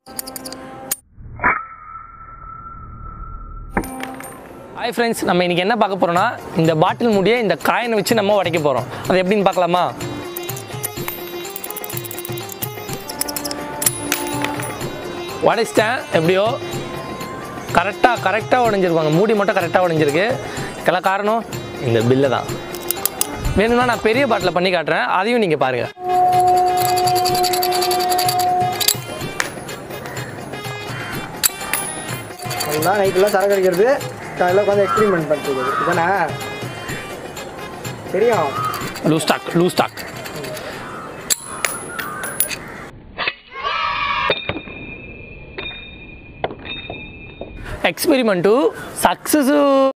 hi friends நம்ம இன்றைக்கி என்ன பார்க்க போகிறோம்னா இந்த பாட்டில் முடியை இந்த காயினை வச்சு நம்ம உடைக்க போகிறோம் அது எப்படின்னு பார்க்கலாமா உடைச்சிட்டேன் எப்படியோ கரெக்டாக கரெக்டாக உடைஞ்சிருப்பாங்க மூடி மட்டும் கரெக்டாக உடைஞ்சிருக்கு இதெல்லாம் காரணம் இந்த பில்லு தான் வேணும்னா நான் பெரிய பாட்டில் பண்ணி காட்டுறேன் அதையும் நீங்கள் பாருங்கள் அதுதான் நைட்டெல்லாம் சரக்கு அடிக்கிறது காலையில் உட்காந்து எக்ஸ்பிரிமெண்ட் பண்ணுறது இதுதானே தெரியும் loose stock loose stock experiment success